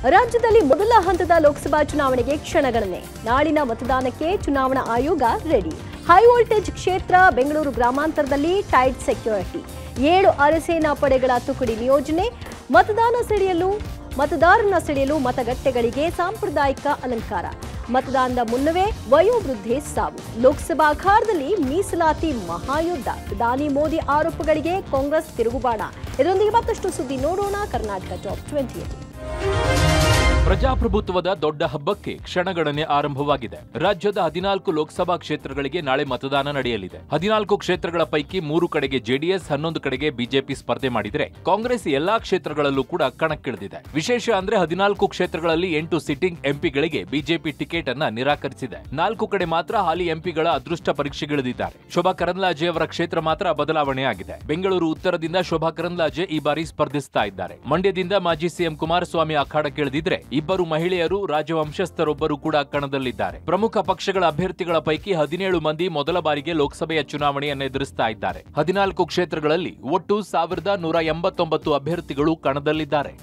ರಾಜ್ಯದಲ್ಲಿ ಮೊದಲ ಹಂತದ ಲೋಕಸಭಾ ಚುನಾವಣೆಗೆ ಕ್ಷಣಗಣನೆ ನಾಳಿನ ಮತದಾನಕ್ಕೆ ಚುನಾವಣಾ ಆಯೋಗ ರೆಡಿ ಹೈ ವೋಲ್ಟೇಜ್ ಕ್ಷೇತ್ರ ಬೆಂಗಳೂರು ಗ್ರಾಮಾಂತರದಲ್ಲಿ ಟೈಟ್ ಸೆಕ್ಯೂರಿಟಿ ಏಳು ಅರೆಸೇನಾ ಪಡೆಗಳ ತುಕಡಿ ನಿಯೋಜನೆ ಮತದಾನ ಸೆಳೆಯಲು ಮತದಾರನ ಸೆಳೆಯಲು ಮತಗಟ್ಟೆಗಳಿಗೆ ಸಾಂಪ್ರದಾಯಿಕ ಅಲಂಕಾರ ಮತದಾನದ ಮುನ್ನವೇ ವಯೋವೃದ್ಧೆ ಸಾವು ಲೋಕಸಭಾ ಅಖಾಡದಲ್ಲಿ ಮೀಸಲಾತಿ ಮಹಾಯುದ್ಧ ಪ್ರಧಾನಿ ಮೋದಿ ಆರೋಪಗಳಿಗೆ ಕಾಂಗ್ರೆಸ್ ತಿರುಗುಬಾಣ ಇದರೊಂದಿಗೆ ಮತ್ತಷ್ಟು ಸುದ್ದಿ ನೋಡೋಣ ಕರ್ನಾಟಕ ಟಾಪ್ ಟ್ವೆಂಟಿಯಲ್ಲಿ ಪ್ರಜಾಪ್ರಭುತ್ವದ ದೊಡ್ಡ ಹಬ್ಬಕ್ಕೆ ಕ್ಷಣಗಣನೆ ಆರಂಭವಾಗಿದೆ ರಾಜ್ಯದ ಹದಿನಾಲ್ಕು ಲೋಕಸಭಾ ಕ್ಷೇತ್ರಗಳಿಗೆ ನಾಳೆ ಮತದಾನ ನಡೆಯಲಿದೆ ಹದಿನಾಲ್ಕು ಕ್ಷೇತ್ರಗಳ ಪೈಕಿ ಮೂರು ಕಡೆಗೆ ಜೆಡಿಎಸ್ ಹನ್ನೊಂದು ಕಡೆಗೆ ಬಿಜೆಪಿ ಸ್ಪರ್ಧೆ ಮಾಡಿದರೆ ಕಾಂಗ್ರೆಸ್ ಎಲ್ಲಾ ಕ್ಷೇತ್ರಗಳಲ್ಲೂ ಕೂಡ ಕಣಕ್ಕಿಳಿದಿದೆ ವಿಶೇಷ ಅಂದ್ರೆ ಹದಿನಾಲ್ಕು ಕ್ಷೇತ್ರಗಳಲ್ಲಿ ಎಂಟು ಸಿಟ್ಟಿಂಗ್ ಎಂಪಿಗಳಿಗೆ ಬಿಜೆಪಿ ಟಿಕೆಟ್ ಅನ್ನ ನಿರಾಕರಿಸಿದೆ ನಾಲ್ಕು ಕಡೆ ಮಾತ್ರ ಹಾಲಿ ಎಂಪಿಗಳ ಅದೃಷ್ಟ ಪರೀಕ್ಷೆಗಿಳಿದಿದ್ದಾರೆ ಶೋಭಾ ಕರಂದ್ಲಾಜೆ ಅವರ ಕ್ಷೇತ್ರ ಮಾತ್ರ ಬದಲಾವಣೆ ಆಗಿದೆ ಬೆಂಗಳೂರು ಉತ್ತರದಿಂದ ಶೋಭಾ ಕರಂದ್ಲಾಜೆ ಈ ಬಾರಿ ಸ್ಪರ್ಧಿಸ್ತಾ ಇದ್ದಾರೆ ಮಂಡ್ಯದಿಂದ ಮಾಜಿ ಸಿಎಂ ಕುಮಾರಸ್ವಾಮಿ ಅಖಾಡಕ್ಕಿಳಿದಿದ್ರೆ ಇಬ್ಬರು ಮಹಿಳೆಯರು ರಾಜವಂಶಸ್ಥರೊಬ್ಬರು ಕೂಡ ಕಣದಲ್ಲಿದ್ದಾರೆ ಪ್ರಮುಖ ಪಕ್ಷಗಳ ಅಭ್ಯರ್ಥಿಗಳ ಪೈಕಿ ಹದಿನೇಳು ಮಂದಿ ಮೊದಲ ಬಾರಿಗೆ ಲೋಕಸಭೆಯ ಚುನಾವಣೆಯನ್ನು ಎದುರಿಸ್ತಾ ಇದ್ದಾರೆ ಹದಿನಾಲ್ಕು ಕ್ಷೇತ್ರಗಳಲ್ಲಿ ಒಟ್ಟು ಸಾವಿರದ ನೂರ ಎಂಬತ್ತೊಂಬತ್ತು ಅಭ್ಯರ್ಥಿಗಳು ಕಣದಲ್ಲಿದ್ದಾರೆ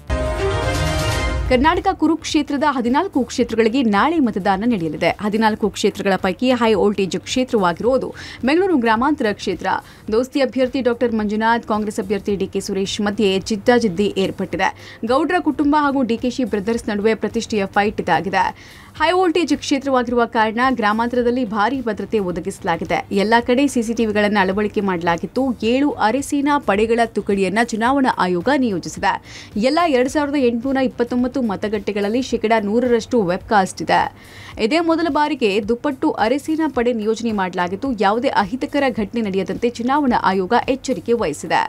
ಕರ್ನಾಟಕ ಕುರುಕ್ಷೇತ್ರದ ಹದಿನಾಲ್ಕು ಕ್ಷೇತ್ರಗಳಿಗೆ ನಾಳೆ ಮತದಾನ ನಡೆಯಲಿದೆ ಹದಿನಾಲ್ಕು ಕ್ಷೇತ್ರಗಳ ಪೈಕಿ ಹೈ ವೋಲ್ಟೇಜ್ ಕ್ಷೇತ್ರವಾಗಿರುವುದು ಬೆಂಗಳೂರು ಗ್ರಾಮಾಂತರ ಕ್ಷೇತ್ರ ದೋಸ್ತಿ ಅಭ್ಯರ್ಥಿ ಡಾಕ್ಟರ್ ಮಂಜುನಾಥ್ ಕಾಂಗ್ರೆಸ್ ಅಭ್ಯರ್ಥಿ ಡಿಕೆ ಸುರೇಶ್ ಮಧ್ಯೆ ಜಿದ್ದಾಜಿದ್ದಿ ಏರ್ಪಟ್ಟಿದೆ ಗೌಡ್ರ ಕುಟುಂಬ ಹಾಗೂ ಡಿಕೆಶಿ ಬ್ರದರ್ಸ್ ನಡುವೆ ಪ್ರತಿಷ್ಠೆಯ ಫೈಟ್ ಇದಾಗಿದೆ ಹೈ ವೋಲ್ಟೇಜ್ ಕ್ಷೇತ್ರವಾಗಿರುವ ಕಾರಣ ಗ್ರಾಮಾಂತರದಲ್ಲಿ ಭಾರೀ ಭದ್ರತೆ ಒದಗಿಸಲಾಗಿದೆ ಎಲ್ಲ ಕಡೆ ಸಿಸಿಟಿವಿಗಳನ್ನು ಅಳವಡಿಕೆ ಮಾಡಲಾಗಿತ್ತು ಏಳು ಅರೆಸೇನಾ ಪಡೆಗಳ ತುಕಡಿಯನ್ನ ಚುನಾವಣಾ ಆಯೋಗ ನಿಯೋಜಿಸಿದೆ ಎಲ್ಲ ಎರಡ್ ಸಾವಿರದ ಎಂಟುನೂರ ಇಪ್ಪತ್ತೊಂಬತ್ತು ಮತಗಟ್ಟೆಗಳಲ್ಲಿ ಶೇಕಡಾ ನೂರರಷ್ಟು ವೆಬ್ಕಾಸ್ಟ್ ಇದೆ ಇದೇ ಮೊದಲ ಬಾರಿಗೆ ದುಪ್ಪಟ್ಟು ಅರೆಸೇನಾ ಪಡೆ ನಿಯೋಜನೆ ಮಾಡಲಾಗಿದ್ದು ಯಾವುದೇ ಅಹಿತಕರ ಘಟನೆ ನಡೆಯದಂತೆ ಚುನಾವಣಾ ಆಯೋಗ ಎಚ್ಚರಿಕೆ ವಹಿಸಿದೆ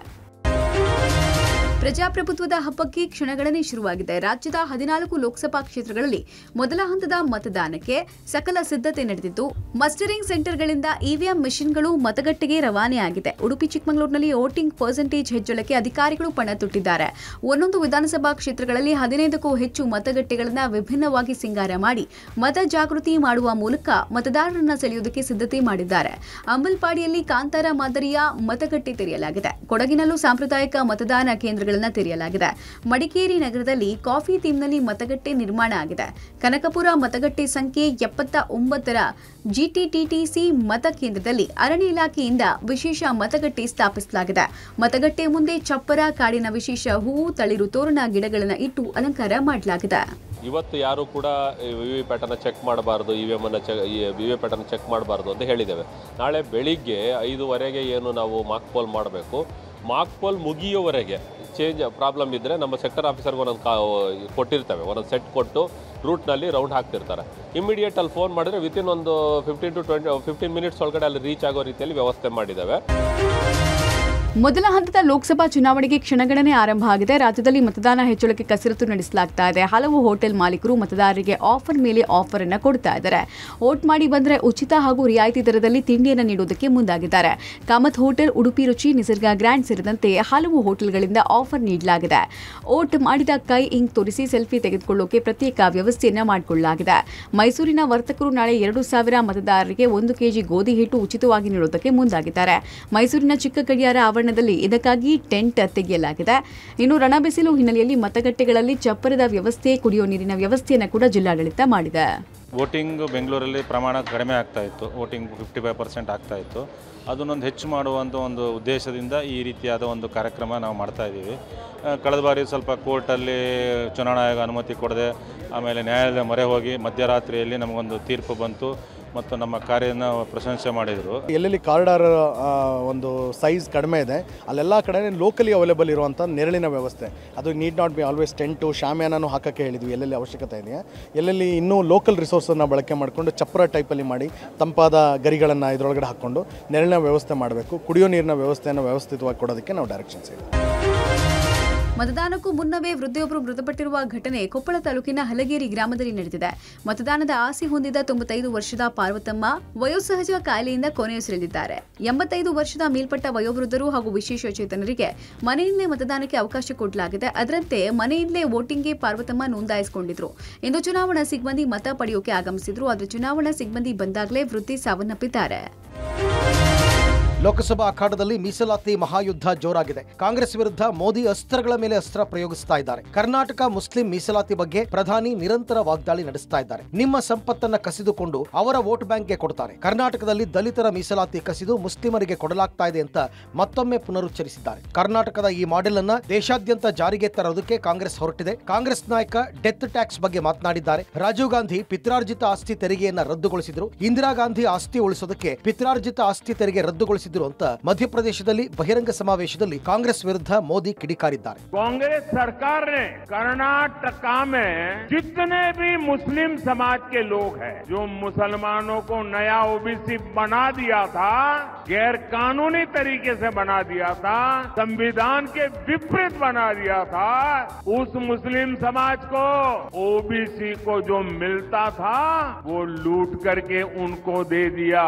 ಪ್ರಜಾಪ್ರಭುತ್ವದ ಹಬ್ಬಕ್ಕೆ ಕ್ಷಣಗಣನೆ ಶುರುವಾಗಿದೆ ರಾಜ್ಯದ ಹದಿನಾಲ್ಕು ಲೋಕಸಭಾ ಕ್ಷೇತ್ರಗಳಲ್ಲಿ ಮೊದಲ ಹಂತದ ಮತದಾನಕ್ಕೆ ಸಕಲ ಸಿದ್ಧತೆ ನಡೆದಿದ್ದು ಮಸ್ಟರಿಂಗ್ ಸೆಂಟರ್ಗಳಿಂದ ಇವಿಎಂ ಮೆಷಿನ್ಗಳು ಮತಗಟ್ಟೆಗೆ ರವಾನೆಯಾಗಿದೆ ಉಡುಪಿ ಚಿಕ್ಕಮಗಳೂರಿನಲ್ಲಿ ವೋಟಿಂಗ್ ಪರ್ಸೆಂಟೇಜ್ ಹೆಚ್ಚಳಕ್ಕೆ ಅಧಿಕಾರಿಗಳು ಪಣ ತೊಟ್ಟಿದ್ದಾರೆ ಒಂದೊಂದು ವಿಧಾನಸಭಾ ಕ್ಷೇತ್ರಗಳಲ್ಲಿ ಹದಿನೈದಕ್ಕೂ ಹೆಚ್ಚು ಮತಗಟ್ಟೆಗಳನ್ನು ವಿಭಿನ್ನವಾಗಿ ಸಿಂಗಾರ ಮಾಡಿ ಮತ ಜಾಗೃತಿ ಮಾಡುವ ಮೂಲಕ ಮತದಾರರನ್ನ ಸೆಳೆಯುವುದಕ್ಕೆ ಸಿದ್ಧತೆ ಮಾಡಿದ್ದಾರೆ ಅಂಬಲ್ಪಾಡಿಯಲ್ಲಿ ಕಾಂತಾರ ಮಾದರಿಯ ಮತಗಟ್ಟೆ ತೆರೆಯಲಾಗಿದೆ ಕೊಡಗಿನಲ್ಲೂ ಸಾಂಪ್ರದಾಯಿಕ ಮತದಾನ ಕೇಂದ್ರಗಳನ್ನು ತೆರೆಯಲಾಗಿದೆ ಮಡಿಕೇರಿ ನಗರದಲ್ಲಿ ಕಾಫಿ ಥೀಮ್ನಲ್ಲಿ ಮತಗಟ್ಟೆ ನಿರ್ಮಾಣ ಆಗಿದೆ ಕನಕಪುರ ಮತಗಟ್ಟೆ ಸಂಖ್ಯೆ ಎಪ್ಪತ್ತ ಒಂಬತ್ತರ ಜಿಟಿಟಿಟಿಸಿ ಮತಕೇಂದ್ರದಲ್ಲಿ ಅರಣ್ಯ ಇಲಾಖೆಯಿಂದ ವಿಶೇಷ ಮತಗಟ್ಟೆ ಸ್ಥಾಪಿಸಲಾಗಿದೆ ಮತಗಟ್ಟೆ ಮುಂದೆ ಚಪ್ಪರ ಕಾಡಿನ ವಿಶೇಷ ಹೂವು ತಳಿರು ತೋರಣ ಗಿಡಗಳನ್ನು ಇಟ್ಟು ಅಲಂಕಾರ ಮಾಡಲಾಗಿದೆ ಇವತ್ತು ಯಾರು ಕೂಡ ವಿ ವಿ ಪ್ಯಾಟರ್ನ ಚೆಕ್ ಮಾಡಬಾರ್ದು ಇ ವಿ ಎಮ್ ಅನ್ನು check V V pattern check ಮಾಡಬಾರ್ದು ಅಂತ ಹೇಳಿದ್ದೇವೆ ನಾಳೆ ಬೆಳಿಗ್ಗೆ ಐದುವರೆಗೆ ಏನು ನಾವು ಮಾಕ್ ಪೋಲ್ ಮಾಡಬೇಕು ಮಾಕ್ ಪೋಲ್ ಮುಗಿಯೋವರೆಗೆ ಚೇಂಜ್ ಪ್ರಾಬ್ಲಮ್ ಇದ್ದರೆ ನಮ್ಮ ಸೆಕ್ಟರ್ ಆಫೀಸರ್ಗೆ ಒಂದೊಂದು ಕಾ ಕೊಟ್ಟಿರ್ತೇವೆ ಒಂದೊಂದು ಸೆಟ್ ಕೊಟ್ಟು ರೂಟ್ನಲ್ಲಿ ರೌಂಡ್ ಹಾಕ್ತಿರ್ತಾರೆ ಇಮಿಡಿಯೇಟ್ ಅಲ್ಲಿ ಫೋನ್ ಮಾಡಿದ್ರೆ ವಿತಿನ್ ಒಂದು fifteen to twenty fifteen minutes ಒಳಗಡೆ ಅಲ್ಲಿ ರೀಚ್ ಆಗೋ ರೀತಿಯಲ್ಲಿ ವ್ಯವಸ್ಥೆ ಮಾಡಿದ್ದೇವೆ ಮೊದಲ ಹಂತದ ಲೋಕಸಭಾ ಚುನಾವಣೆಗೆ ಕ್ಷಣಗಣನೆ ಆರಂಭ ಆಗಿದೆ ರಾಜ್ಯದಲ್ಲಿ ಮತದಾನ ಹೆಚ್ಚಳಕ್ಕೆ ಕಸರತ್ತು ನಡೆಸಲಾಗ್ತಾ ಇದೆ ಹಲವು ಹೋಟೆಲ್ ಮಾಲೀಕರು ಮತದಾರರಿಗೆ ಆಫರ್ ಮೇಲೆ ಆಫರ್ ಅನ್ನ ಕೊಡ್ತಾ ಇದ್ದಾರೆ ವೋಟ್ ಮಾಡಿ ಬಂದರೆ ಉಚಿತ ಹಾಗೂ ರಿಯಾಯಿತಿ ದರದಲ್ಲಿ ತಿಂಡಿಯನ್ನು ನೀಡುವುದಕ್ಕೆ ಮುಂದಾಗಿದ್ದಾರೆ ಕಾಮತ್ ಹೋಟೆಲ್ ಉಡುಪಿ ರುಚಿ ನಿಸರ್ಗ ಗ್ರ್ಯಾಂಡ್ ಸೇರಿದಂತೆ ಹಲವು ಹೋಟೆಲ್ಗಳಿಂದ ಆಫರ್ ನೀಡಲಾಗಿದೆ ವೋಟ್ ಮಾಡಿದ ಕೈ ಇಂಕ್ ತೋರಿಸಿ ಸೆಲ್ಫಿ ತೆಗೆದುಕೊಳ್ಳೋಕೆ ಪ್ರತ್ಯೇಕ ವ್ಯವಸ್ಥೆಯನ್ನ ಮಾಡಿಕೊಳ್ಳಲಾಗಿದೆ ಮೈಸೂರಿನ ವರ್ತಕರು ನಾಳೆ ಎರಡು ಸಾವಿರ ಮತದಾರರಿಗೆ ಒಂದು ಕೆಜಿ ಗೋಧಿ ಹಿಟ್ಟು ಉಚಿತವಾಗಿ ನೀಡುವುದಕ್ಕೆ ಮುಂದಾಗಿದ್ದಾರೆ ಮೈಸೂರಿನ ಚಿಕ್ಕ ಗಡಿಯಾರ ಆವರಣದಲ್ಲಿ ಇದಕ್ಕಾಗಿ ಟೆಂಟ್ ತೆಗೆಯಲಾಗಿದೆ ಇನ್ನು ರಣಬಿಸಿಲು ಹಿನ್ನೆಲೆಯಲ್ಲಿ ಮತಗಟ್ಟೆಗಳಲ್ಲಿ ಚಪ್ಪರದ ವ್ಯವಸ್ಥೆ ಕುಡಿಯೋ ನೀರಿನ ವ್ಯವಸ್ಥೆಯನ್ನು ಕೂಡ ಜಿಲ್ಲಾಡಳಿತ ಮಾಡಿದೆ ವೋಟಿಂಗ್ ಬೆಂಗಳೂರಲ್ಲಿ ಪ್ರಮಾಣ ಕಡಿಮೆ ಆಗ್ತಾ ಇತ್ತು ವೋಟಿಂಗ್ ಫಿಫ್ಟಿ ಫೈವ್ ಪರ್ಸೆಂಟ್ ಆಗ್ತಾ ಇತ್ತು ಅದನ್ನೊಂದು ಹೆಚ್ಚು ಮಾಡುವಂಥ ಒಂದು ಉದ್ದೇಶದಿಂದ ಈ ರೀತಿಯಾದ ಒಂದು ಕಾರ್ಯಕ್ರಮ ನಾವು ಮಾಡ್ತಾ ಇದ್ದೀವಿ ಆ, ಕಳೆದ ಬಾರಿ ಸ್ವಲ್ಪ ಕೋರ್ಟಲ್ಲಿ ಚುನಾವಣಾ ಆಯೋಗ ಅನುಮತಿ ಕೊಡದೆ ಆಮೇಲೆ ನ್ಯಾಯಾಲಯದ ಮೊರೆ ಹೋಗಿ ಮಧ್ಯರಾತ್ರಿಯಲ್ಲಿ ನಮಗೊಂದು ತೀರ್ಪು ಬಂತು ಮತ್ತು ನಮ್ಮ ಕಾರ್ಯನ ಪ್ರಶಂಸೆ ಮಾಡಿದರು ಎಲ್ಲೆಲ್ಲಿ ಕಾರಿಡಾರ್ ಒಂದು ಸೈಜ್ ಕಡಿಮೆ ಇದೆ ಅಲ್ಲೆಲ್ಲ ಕಡೆ ಲೋಕಲಿ ಅವೈಲೇಬಲ್ ಇರುವಂಥ ನೆರಳಿನ ವ್ಯವಸ್ಥೆ ಅದು need not be always tent ಶಾಮಿಯಾನೂ ಹಾಕೋಕ್ಕೆ ಹೇಳಿದ್ವಿ ಎಲ್ಲೆಲ್ಲಿ ಅವಶ್ಯಕತೆ ಇದೆಯಾ ಎಲ್ಲೆಲ್ಲಿ ಇನ್ನೂ ಲೋಕಲ್ ರಿಸೋರ್ಸನ್ನು ಬಳಕೆ ಮಾಡಿಕೊಂಡು ಚಪ್ಪರ ಟೈಪಲ್ಲಿ ಮಾಡಿ ತಂಪಾದ ಗರಿಗಳನ್ನು ಇದರೊಳಗಡೆ ಹಾಕ್ಕೊಂಡು ನೆರಳಿನ ವ್ಯವಸ್ಥೆ ಮಾಡಬೇಕು ಕುಡಿಯೋ ನೀರಿನ ವ್ಯವಸ್ಥೆಯನ್ನು ವ್ಯವಸ್ಥಿತವಾಗಿ ಕೊಡೋದಕ್ಕೆ ನಾವು ಡೈರೆಕ್ಷನ್ಸ್ ಇದೆ ಮತದಾನಕ್ಕೂ ಮುನ್ನವೇ ವೃದ್ಧೆಯೊಬ್ಬರು ಮೃತಪಟ್ಟಿರುವ ಘಟನೆ ಕೊಪ್ಪಳ ತಾಲೂಕಿನ ಹಲಗೇರಿ ಗ್ರಾಮದಲ್ಲಿ ನಡೆದಿದೆ ಮತದಾನದ ಆಸೆ ಹೊಂದಿದ ತೊಂಬತ್ತೈದು ವರ್ಷದ ಪಾರ್ವತಮ್ಮ ವಯೋಸಹಜ ಕಾಯಿಲೆಯಿಂದ ಕೊನೆಯುಸಿರೆಳಿದಿದ್ದಾರೆ ಎಂಬತ್ತೈದು ವರ್ಷದ ಮೇಲ್ಪಟ್ಟ ವಯೋವೃದ್ಧರು ಹಾಗೂ ವಿಶೇಷ ಚೇತನರಿಗೆ ಮನೆಯಿಂದಲೇ ಮತದಾನಕ್ಕೆ ಅವಕಾಶ ಕೊಡಲಾಗಿದೆ ಅದರಂತೆ ಮನೆಯಿಂದಲೇ ವೋಟಿಂಗ್ಗೆ ಪಾರ್ವತಮ್ಮ ನೋಂದಾಯಿಸಿಕೊಂಡಿದ್ರು ಇಂದು ಚುನಾವಣಾ ಸಿಬ್ಬಂದಿ ಮತ ಪಡೆಯೋಕೆ ಆಗಮಿಸಿದ್ರು ಆದರೆ ಚುನಾವಣಾ ಸಿಬ್ಬಂದಿ ಬಂದಾಗಲೇ ವೃದ್ಧಿ ಸಾವನ್ನಪ್ಪಿದ್ದಾರೆ ಲೋಕಸಭಾ ಅಖಾಡದಲ್ಲಿ ಮೀಸಲಾತಿ ಮಹಾಯುದ್ಧ ಜೋರಾಗಿದೆ ಕಾಂಗ್ರೆಸ್ ವಿರುದ್ಧ ಮೋದಿ ಅಸ್ತ್ರಗಳ ಮೇಲೆ ಅಸ್ತ್ರ ಪ್ರಯೋಗಿಸ್ತಾ ಇದ್ದಾರೆ ಕರ್ನಾಟಕ ಮುಸ್ಲಿಂ ಮೀಸಲಾತಿ ಬಗ್ಗೆ ಪ್ರಧಾನಿ ನಿರಂತರ ವಾಗ್ದಾಳಿ ನಡೆಸ್ತಾ ಇದ್ದಾರೆ ನಿಮ್ಮ ಸಂಪತ್ತನ್ನ ಕಸಿದುಕೊಂಡು ಅವರ ವೋಟ್ ಬ್ಯಾಂಕ್ಗೆ ಕೊಡ್ತಾರೆ ಕರ್ನಾಟಕದಲ್ಲಿ ದಲಿತರ ಮೀಸಲಾತಿ ಕಸಿದು ಮುಸ್ಲಿಮರಿಗೆ ಕೊಡಲಾಗ್ತಾ ಇದೆ ಅಂತ ಮತ್ತೊಮ್ಮೆ ಪುನರುಚ್ಚರಿಸಿದ್ದಾರೆ ಕರ್ನಾಟಕದ ಈ ಮಾಡೆಲ್ ಅನ್ನ ದೇಶಾದ್ಯಂತ ಜಾರಿಗೆ ತರೋದಕ್ಕೆ ಕಾಂಗ್ರೆಸ್ ಹೊರಟಿದೆ ಕಾಂಗ್ರೆಸ್ ನಾಯಕ ಡೆತ್ ಟ್ಯಾಕ್ಸ್ ಬಗ್ಗೆ ಮಾತನಾಡಿದ್ದಾರೆ ರಾಜೀವ್ ಗಾಂಧಿ ಪಿತ್ರಾರ್ಜಿತ ಆಸ್ತಿ ತೆರಿಗೆಯನ್ನ ರದ್ದುಗೊಳಿಸಿದ್ರು ಇಂದಿರಾ ಗಾಂಧಿ ಆಸ್ತಿ ಉಳಿಸೋದಕ್ಕೆ ಪಿತ್ರಾರ್ಜಿತ ಆಸ್ತಿ ತೆರಿಗೆ ರದ್ದುಗೊಳಿಸಿದ್ರು ಅಂತ ಮಧ್ಯಪ್ರದೇಶದಲ್ಲಿ ಬಹಿರಂಗ ಸಮಾವೇಶದಲ್ಲಿ ಕಾಂಗ್ರೆಸ್ ವಿರುದ್ಧ ಮೋದಿ ಕಿಡಿಕಾರಿದ್ದಾರೆ कांग्रेस सरकार ने कर्नाटका में जितने भी मुस्लिम समाज के लोग हैं जो मुसलमानों को नया ओबीसी बना दिया था गैर कानूनी तरीके से बना दिया था संविधान के विपरीत बना दिया था उस मुस्लिम समाज को ओबीसी को जो मिलता था वो लूट करके उनको दे दिया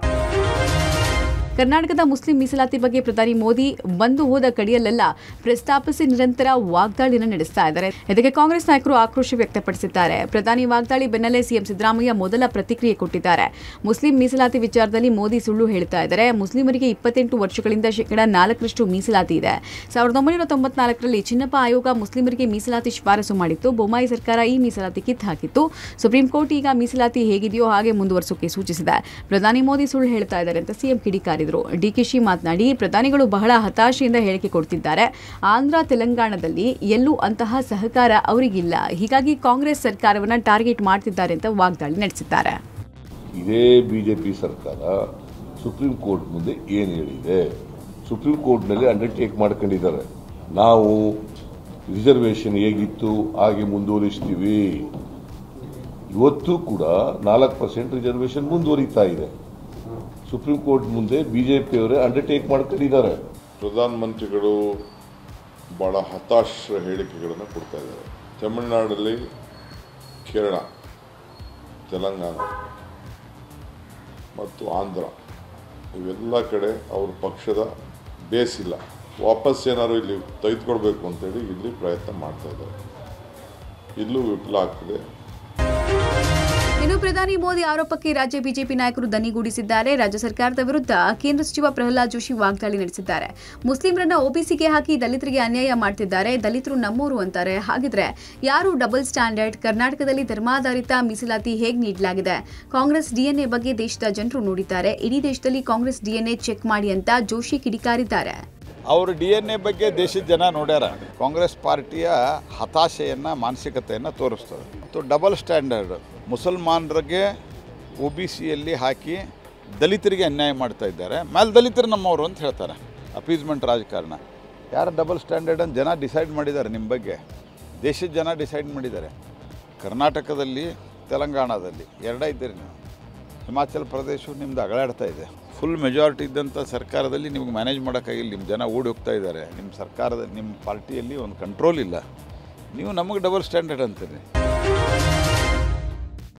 ಕರ್ನಾಟಕದ ಮುಸ್ಲಿಂ ಮೀಸಲಾತಿ ಬಗ್ಗೆ ಪ್ರಧಾನಿ ಮೋದಿ ಬಂದು ಹೋದ ಕಡೆಯಲ್ಲೆಲ್ಲ ಪ್ರಸ್ತಾಪಿಸಿ ನಿರಂತರ ವಾಗ್ದಾಳಿನ ನಡೆಸ್ತಾ ಇದ್ದಾರೆ ಇದಕ್ಕೆ ಕಾಂಗ್ರೆಸ್ ನಾಯಕರು ಆಕ್ರೋಶ ವ್ಯಕ್ತಪಡಿಸಿದ್ದಾರೆ ಪ್ರಧಾನಿ ವಾಗ್ದಾಳಿ ಬೆನ್ನಲ್ಲೇ ಸಿಎಂ ಸಿದ್ದರಾಮಯ್ಯ ಮೊದಲ ಪ್ರತಿಕ್ರಿಯೆ ಕೊಟ್ಟಿದ್ದಾರೆ ಮುಸ್ಲಿಂ ಮೀಸಲಾತಿ ವಿಚಾರದಲ್ಲಿ ಮೋದಿ ಸುಳ್ಳು ಹೇಳ್ತಾ ಇದ್ದಾರೆ ಮುಸ್ಲಿಮರಿಗೆ ಇಪ್ಪತ್ತೆಂಟು ವರ್ಷಗಳಿಂದ ಶೇಕಡ ನಾಲ್ಕರಷ್ಟು ಮೀಸಲಾತಿ ಇದೆ ಸಾವಿರದ ಒಂಬೈನೂರ ತೊಂಬತ್ನಾಲ್ಕರಲ್ಲಿ ಚಿನ್ನಪ್ಪ ಆಯೋಗ ಮುಸ್ಲಿಮರಿಗೆ ಮೀಸಲಾತಿ ಶಿಫಾರಸು ಮಾಡಿತ್ತು ಬೊಮ್ಮಾಯಿ ಸರ್ಕಾರ ಈ ಮೀಸಲಾತಿ ಕಿತ್ತು ಹಾಕಿತ್ತು ಸುಪ್ರೀಂ ಕೋರ್ಟ್ ಈಗ ಮೀಸಲಾತಿ ಹೇಗಿದೆಯೋ ಹಾಗೆ ಮುಂದುವರಿಸೋಕೆ ಸೂಚಿಸಿದೆ ಪ್ರಧಾನಿ ಮೋದಿ ಸುಳ್ಳು ಹೇಳ್ತಾ ಇದ್ದಾರೆ ಅಂತ ಸಿಎಂ ಕಿಡಿಕಾರಿದರು ಡಿಕೆಶಿ ಮಾತನಾಡಿ ಪ್ರಧಾನಿಗಳು ಬಹಳ ಹತಾಶೆಯಿಂದ ಹೇಳಿಕೆ ಕೊಡ್ತಿದ್ದಾರೆ ಆಂಧ್ರ ತೆಲಂಗಾಣದಲ್ಲಿ ಎಲ್ಲೂ ಅಂತಹ ಸಹಕಾರ ಅವರಿಗಿಲ್ಲ ಹೀಗಾಗಿ ಕಾಂಗ್ರೆಸ್ ಸರ್ಕಾರವನ್ನ ಟಾರ್ಗೆಟ್ ಮಾಡ್ತಿದ್ದಾರೆ ಅಂತ ವಾಗ್ದಾಳಿ ನಡೆಸಿದ್ದಾರೆ ಇದೇ ಬಿಜೆಪಿ ಸರ್ಕಾರ ಸುಪ್ರೀಂ ಕೋರ್ಟ್ ಮುಂದೆ ಏನು ಹೇಳಿದೆ ಸುಪ್ರೀಂ ಕೋರ್ಟ್ನಲ್ಲಿ ಅಂಡರ್ಟೇಕ್ ಮಾಡ್ಕೊಂಡಿದ್ದಾರೆ ನಾವು ರಿಸರ್ವೇಷನ್ ಹೇಗಿತ್ತು ಹಾಗೆ ಮುಂದುವರಿಸ್ತೀವಿ ಇವತ್ತು ಕೂಡ ನಾಲ್ಕು ಪರ್ಸೆಂಟ್ ರಿಸರ್ವೇಷನ್ ಮುಂದುವರಿತಾ ಇದೆ ಸುಪ್ರೀಂ ಕೋರ್ಟ್ ಮುಂದೆ ಬಿಜೆಪಿಯವರೇ ಅಂಡರ್ಟೇಕ್ ಮಾಡ್ಕೊಂಡಿದ್ದಾರೆ ಪ್ರಧಾನಮಂತ್ರಿಗಳು ಬಹಳ ಹತಾಶ ಹೇಳಿಕೆಗಳನ್ನು ಕೊಡ್ತಾ ಇದ್ದಾರೆ ತಮಿಳುನಾಡಲ್ಲಿ ಕೇರಳ ತೆಲಂಗಾಣ ಮತ್ತು ಆಂಧ್ರ ಇವೆಲ್ಲ ಕಡೆ ಅವ್ರ ಪಕ್ಷದ ಬೇಸ್ ಇಲ್ಲ ವಾಪಸ್ ಏನಾದ್ರು ಇಲ್ಲಿ ತೆಗೆದುಕೊಳ್ಬೇಕು ಅಂತೇಳಿ ಇಲ್ಲಿ ಪ್ರಯತ್ನ ಮಾಡ್ತಾ ಇದ್ದಾರೆ ಇಲ್ಲೂ ವಿಫಲ ಆಗ್ತದೆ ಇನ್ನು ಪ್ರಧಾನಿ ಮೋದಿ ಆರೋಪಕ್ಕೆ ರಾಜ್ಯ ಬಿಜೆಪಿ ನಾಯಕರು ದನಿಗೂಡಿಸಿದ್ದಾರೆ ರಾಜ್ಯ ಸರ್ಕಾರದ ವಿರುದ್ಧ ಕೇಂದ್ರ ಸಚಿವ ಪ್ರಹ್ಲಾದ್ ಜೋಶಿ ವಾಗ್ದಾಳಿ ನಡೆಸಿದ್ದಾರೆ ಮುಸ್ಲಿಂರನ್ನ ಒಬಿಸಿಗೆ ಹಾಕಿ ದಲಿತರಿಗೆ ಅನ್ಯಾಯ ಮಾಡ್ತಿದ್ದಾರೆ ದಲಿತರು ನಮ್ಮೂರು ಅಂತಾರೆ ಹಾಗಿದ್ರೆ ಯಾರು ಡಬಲ್ ಸ್ಟ್ಯಾಂಡರ್ಡ್ ಕರ್ನಾಟಕದಲ್ಲಿ ಧರ್ಮಾಧಾರಿತ ಮೀಸಲಾತಿ ಹೇಗೆ ನೀಡಲಾಗಿದೆ ಕಾಂಗ್ರೆಸ್ ಡಿಎನ್ಎ ಬಗ್ಗೆ ದೇಶದ ಜನರು ನೋಡಿದ್ದಾರೆ ಇಡೀ ದೇಶದಲ್ಲಿ ಕಾಂಗ್ರೆಸ್ ಡಿಎನ್ಎ ಚೆಕ್ ಮಾಡಿ ಅಂತ ಜೋಶಿ ಕಿಡಿಕಾರಿದ್ದಾರೆ ಅವರು ಡಿ ಎನ್ ಎ ಬಗ್ಗೆ ದೇಶದ ಜನ ನೋಡ್ಯಾರ ಕಾಂಗ್ರೆಸ್ ಪಾರ್ಟಿಯ ಹತಾಶೆಯನ್ನು ಮಾನಸಿಕತೆಯನ್ನು ತೋರಿಸ್ತದೆ ಮತ್ತು ಡಬಲ್ ಸ್ಟ್ಯಾಂಡರ್ಡ್ ಮುಸಲ್ಮಾನರಿಗೆ ಒ ಬಿ ಸಿಯಲ್ಲಿ ಹಾಕಿ ದಲಿತರಿಗೆ ಅನ್ಯಾಯ ಮಾಡ್ತಾ ಇದ್ದಾರೆ ಮೇಲೆ ದಲಿತರು ನಮ್ಮವರು ಅಂತ ಹೇಳ್ತಾರೆ ಅಪೀಸ್ಮೆಂಟ್ ರಾಜಕಾರಣ ಯಾರು ಡಬಲ್ ಸ್ಟ್ಯಾಂಡರ್ಡ್ ಅಂತ ಜನ ಡಿಸೈಡ್ ಮಾಡಿದ್ದಾರೆ ನಿಮ್ಮ ಬಗ್ಗೆ ದೇಶದ ಜನ ಡಿಸೈಡ್ ಮಾಡಿದ್ದಾರೆ ಕರ್ನಾಟಕದಲ್ಲಿ ತೆಲಂಗಾಣದಲ್ಲಿ ಎರಡೇ ಇದ್ದೀರಿ ನೀವು ಹಿಮಾಚಲ ಪ್ರದೇಶ ನಿಮ್ದು ಅಗಳಾಡ್ತಾ ಇದೆ ಫುಲ್ ಮೆಜಾರಿಟಿ ಇದ್ದಂಥ ಸರ್ಕಾರದಲ್ಲಿ ನಿಮ್ಗೆ ಮ್ಯಾನೇಜ್ ಮಾಡೋಕ್ಕಾಗಿಲ್ಲ ನಿಮ್ಮ ಜನ ಓಡಿ ಹೋಗ್ತಾ ಇದ್ದಾರೆ ನಿಮ್ಮ ಸರ್ಕಾರದ ನಿಮ್ಮ ಪಾರ್ಟಿಯಲ್ಲಿ ಒಂದು ಕಂಟ್ರೋಲ್ ಇಲ್ಲ ನೀವು ನಮಗೆ ಡಬಲ್ ಸ್ಟ್ಯಾಂಡರ್ಡ್ ಅಂತೀರಿ